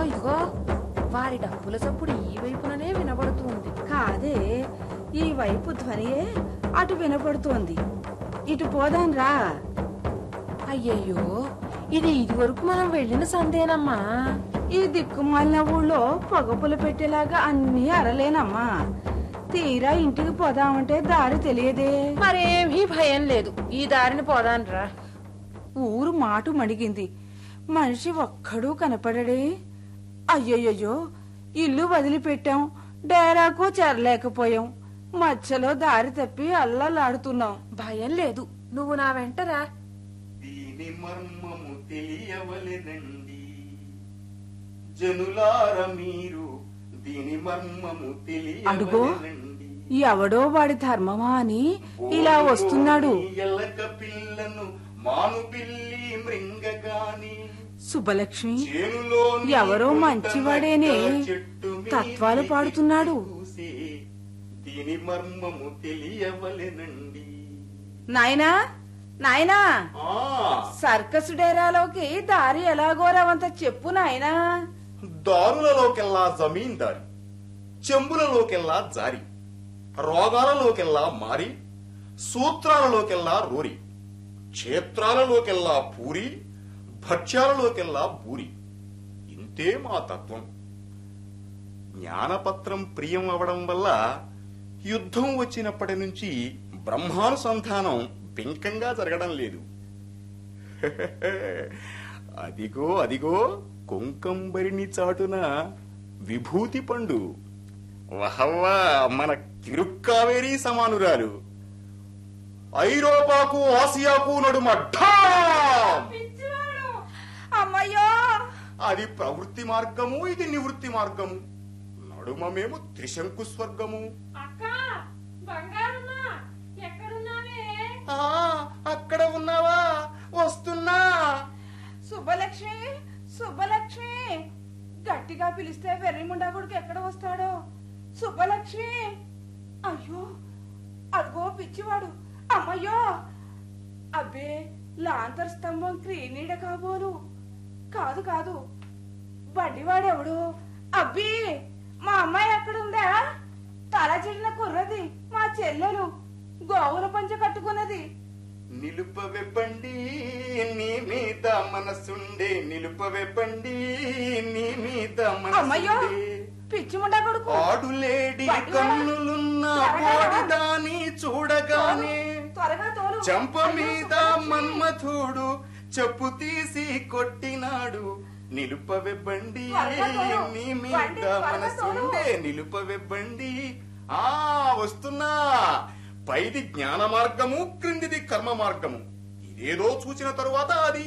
ఇదిగో వారి డప్పుల చప్పుడు ఈ వైపుననే వినబడుతుంది కాదే ఈ వైపు ధ్వనియే అటు వినపడుతోంది ఇటు పోదాం రా అయ్యయ్యో ఇది ఇది వరకు మనం వెళ్ళిన సందేనమ్మా ఈ దిక్కుమాలిన ఊళ్ళో పొగపులు పెట్టేలాగా అన్నీ అరలేనమ్మా తీరా ఇంటికి పోదామంటే దారి తెలియదే మరేమీ భయం లేదు ఈ దారిని పోదాన్రా ఊరు మాటు మడిగింది మనిషి ఒక్కడూ కనపడడే అయ్యయ్యో ఇల్లు వదిలిపెట్టాం డేరాకు చేరలేకపోయాం మధ్యలో దారి తప్పి అల్లలాడుతున్నాం భయం లేదు నువ్వు నా వెంటరా దీని మర్మము తెలియవలెనండి జనులార మీరు దీని మర్మము అడుగో తెలియవలెనండి ఎవడో వాడి ధర్మమా అని ఇలా వస్తున్నాడు ఎలక పిల్లను మాను పిల్లి మృంగగాని శుభలక్ష్మి చేనులోని ఎవరో మంచివాడేనే చెట్టు మీద తత్వాలు పాడుతున్నాడు చూసి దీని మర్మము తెలియవలెనండి నాయనా నాయనా ఆ సర్కసు డేరాలోకి దారి ఎలాగోరావంత చెప్పు నాయనా దారులలోకెల్లా జమీందారి చెంబులలోకెల్లా జారి రోగాలలోకెల్లా మారి సూత్రాలలోకెల్లా రోరి క్షేత్రాలలోకెల్లా పూరి భక్ష్యాలలోకెల్లా బూరి ఇంతే మా తత్వం జ్ఞానపత్రం ప్రియం అవడం వల్ల యుద్ధం వచ్చినప్పటి నుంచి బ్రహ్మానుసంధానం బింకంగా జరగడం లేదు అదిగో అదిగో కుంకంబరిని చాటున విభూతి పండు వహవ్వా మన కిరుక్కావేరీ సమానురాలు ఐరోపాకు ఆసియాకు నడుమ ఢామ్! అమ్మయ్యో అది ప్రవృత్తి మార్గము ఇది నివృత్తి మార్గము నడుమ మేము త్రిశంకు స్వర్గము అక్క బంగారమ్మా ఎక్కడున్నావే ఆ అక్కడ ఉన్నావా వస్తున్నా శుభలక్ష్మి శుభలక్ష్మి గట్టిగా పిలిస్తే వెర్రిముండా కొడుకు ఎక్కడ వస్తాడో శుభలక్ష్మి అయ్యో అదిగో పిచ్చివాడు అమ్మయ్యో అబ్బే లాంతర్ స్తంభం క్రీనీడ కాబోలు కాదు కాదు బండివాడెవడు అబ్బి మా అమ్మాయి ఎక్కడుందా తల చెడిన కుర్రది మా చెల్లెలు గోవుల పంచ కట్టుకున్నది నిలుపవెబ్బండి నీ మీద మనసుండే నిలుపవెబ్బండి నీ మీద అమ్మయ్యో మనసుండే పిచ్చిముండా కొడుకు ఆడులేడి బండివాడా? కన్నులున్న త్వరగా రా. కోడిదాని చూడగానే త్వరగా తోలు చంప అయ్యో, మీద శుభలక్ష్మి. మన్మథుడు చెప్పు తీసి కొట్టినాడు నిలుపవెబ్బండి త్వరగా తోలు. నీ బండి మీద త్వరగా మనసుండే తోలు. నిలుపవెబ్బండి ఆ వస్తున్నా పైది జ్ఞాన మార్గము క్రిందిది కర్మ మార్గము ఇదేదో చూసిన తరువాత అది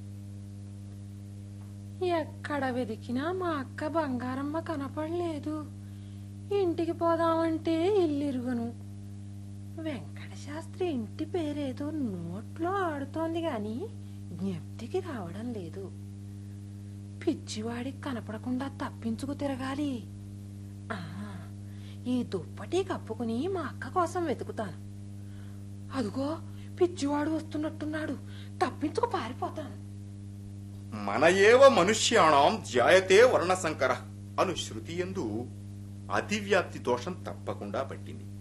ఎక్కడ వెతికినా మా అక్క బంగారమ్మ కనపడలేదు ఇంటికి పోదామంటే ఇల్లిరుగును వెంకట శాస్త్రి ఇంటి పేరేదో నోట్లో ఆడుతోంది గాని జ్ఞప్తికి రావడం లేదు పిచ్చివాడికి కనపడకుండా తప్పించుకు తిరగాలి ఆ, ఈ దుప్పటి కప్పుకుని మా అక్క కోసం వెతుకుతాను అదుగో పిచ్చివాడు వస్తున్నట్టున్నాడు తప్పించుకు పారిపోతాను మన ఏవ మనుష్యాణం జాయతే వర్ణశంకర అను శృతి ఎందు అతివ్యాప్తి దోషం తప్పకుండా పట్టింది